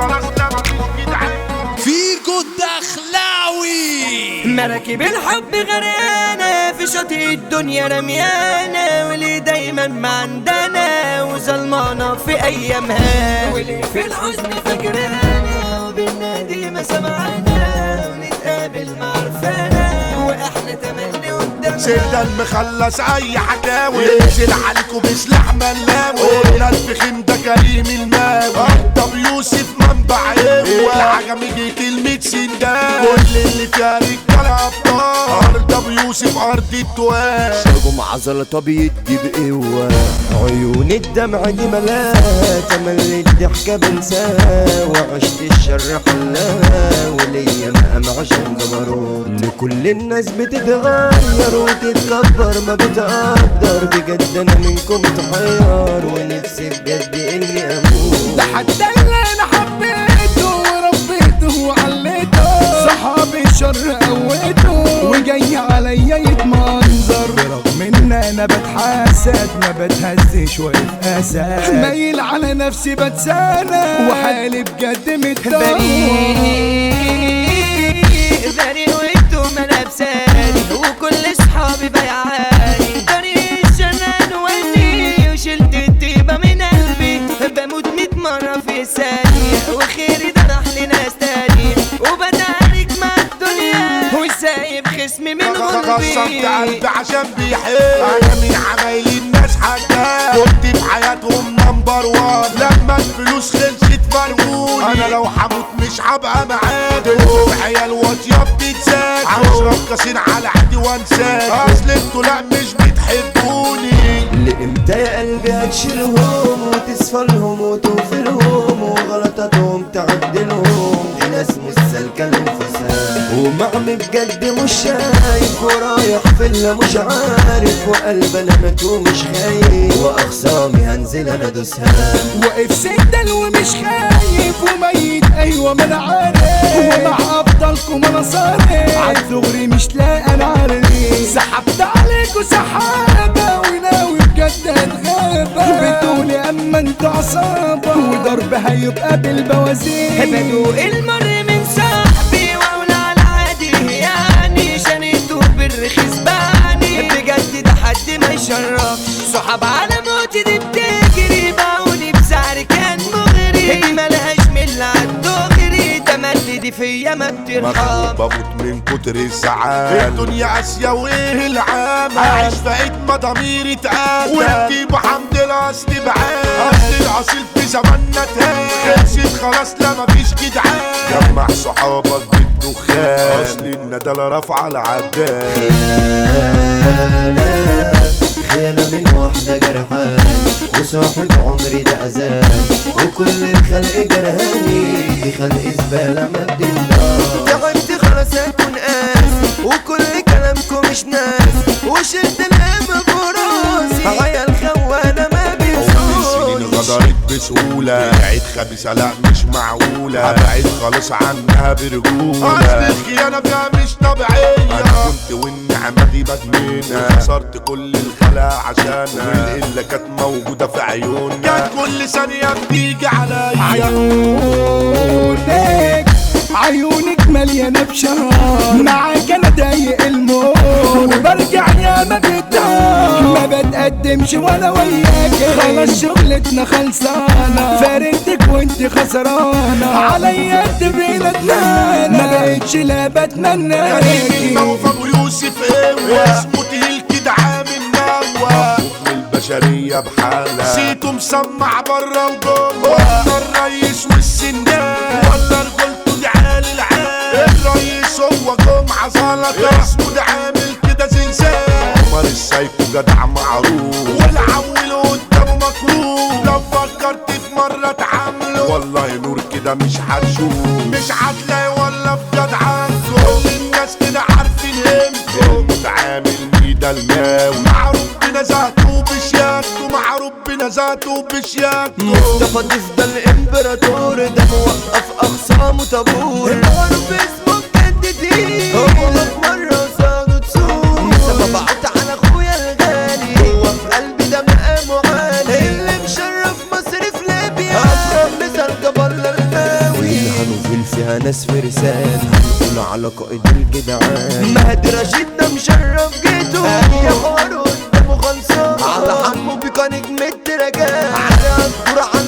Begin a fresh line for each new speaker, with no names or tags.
خلاص لا مفيش جدعان
فيكو الدخلاوي
مراكب الحب غرقانة في شاطئ الدنيا رميانة واللي دايما ما عندنا وظلمانة في أيامها واللي في الحزن فاكرانا وبالنادي ما سمعنا ونتقابل مع عرفانا واحنا تملي قدامنا
سيدا المخلص اي حكاوي ينزل عليكم بسلاح ملاوي قلنا الفخم ده كريم الماوي طب يوسف منبع ايه العجم يجي كلمة سندان كل اللي فيها رجالة ابطال ارض ابو يوسف ارض التوال
شربوا مع زلطة بيدي بقوة عيون الدمع دي ملاها تملي الضحكة بنساها وعشت الشر حلاها وليا مقام عشان جبروت لكل الناس بتتغير وتتكبر ما بتقدر بجد انا منكم اتحير ونفسي بجد اني اموت
ده حتى اللي انا حبيته وربيته وعليته صحابي شر قويته وجاي عليا يتمنظر برغم ان انا بتحاسد ما بتهزش واقف اسد مايل على نفسي بتسانى وحالي بجد متدمر
بريء بريء وانتم ملابساني وكل صحابي بيعاني طريق الشنان وني وشلت الطيبة من قلبي بموت ميت مرة في ثانية وخيري ده راح لناس تاني وبدارك مع الدنيا وسايب خصمي من
خصمت
غلبي
قلبي عشان بيحب انا من عمايل الناس حاجات كنت في حياتهم نمبر وان لما الفلوس خلصت فرقوني انا لو هموت مش هبقى معاك عيال واطيه بتتساك هشرب كاسين على عادي وانساك اصل انتوا لا مش بتحبوني
لامتى يا قلبي هتشيلهم وتصفلهم وتوفلهم وغلطاتهم تعدلهم دي ناس مش سالكة الانفصال ومعمي بجد مش شايف ورايح في اللي مش عارف وقلب انا مات ومش خايف واخصامي هنزل انا ادوسها
واقف سندل ومش خايف وميت ايوه ما انا عارف ومع ابطالكم انا صارف عالثغري مش لاقي انا عارف سحبت عليكوا سحابه وناوي بجد اتغابى بتقولي اما انتوا عصابه وضرب هيبقى بالبوازيك
بدوق المر من صاحبي واقول على عادي يعني شنيته بالرخيص بعني بجد ده حد ما يشرف صحاب على موتي دي بتجري باعوني بسعر كان مغري دي ملهاش من عالدغري ده مل دي فيا ما
مخلوق
بترحم
بموت من كتر الزعل الدنيا قاسية وايه العام عايش في عيد ما ضميري اتقاتل وانتي بحمد الله استبعاد اصل الاصيل في زماننا تاني خلصت خلاص لا مفيش جدعان جمع صحابك بالدخان اصل الندالة رافعة العداد
خيانة من واحدة جرحان وصاحب عمري ده أذان وكل الخلق جرهاني في خلق زبالة ما بتندار تعبت خلاص أكون قاس وكل كلامكم مش ناس وشلت الهم براسي عيال خوانة ما
سنين
بيسعوني
غدرت بسهولة عيد خبيثة لا مش معقولة هبعد خالص عنها برجولة أصل الخيانة فيها مش طبيعية أنا كنت والنعمة دي بدمنها خسرت كل الخلا عشانها والقلة كانت موجودة في عيوننا كانت كل ثانية بتيجي عليا
عيونك عيونك مليانة بشرار معاك انا ضايق الموت وبرجع يا ما بتدار ما بتقدمش ولا وياك خلاص شغلتنا خلصانة فارقتك وانت خسرانة عليا تبين اتمنى ما بقتش لا بتمنى
موفى ابو يوسف ايه اسمه تقيل كده عامل نوى البشرية بحالها سيتو مسمع بره وجوه ولا الريس والسندان ولا رجولته دي عالي العال الريس هو جمعة زلطة اسمه ده عامل كده زنزان عمر السايكو جدع معروف والعول قدامه مكروه لو فكرت في مرة تعامله والله نور كده مش هتشوف مش هتلاقي ولا في جدعنكم كل الناس كده عارفين قيمته المتعامل ميدا الماوي مع ربنا ذاته بشياكته مع ربنا ذاته بشياكته
مصطفى تفضل امبراطور ده موقف اخصامه طابور المعروف اسمه بجد دي هو في مره صاده تسوق سبب بعت على اخويا الغالي هو في قلبي ده مقامه عالي اللي مشرف مصر في ليبيا اصلا مثال جبل الماوي ناس فرسان هنقول على قائد الجدعان مهدي رشيد ده مشرف جيته يا حوار قدامه خلصان على حمو بيكا نجم الدرجات على الكورة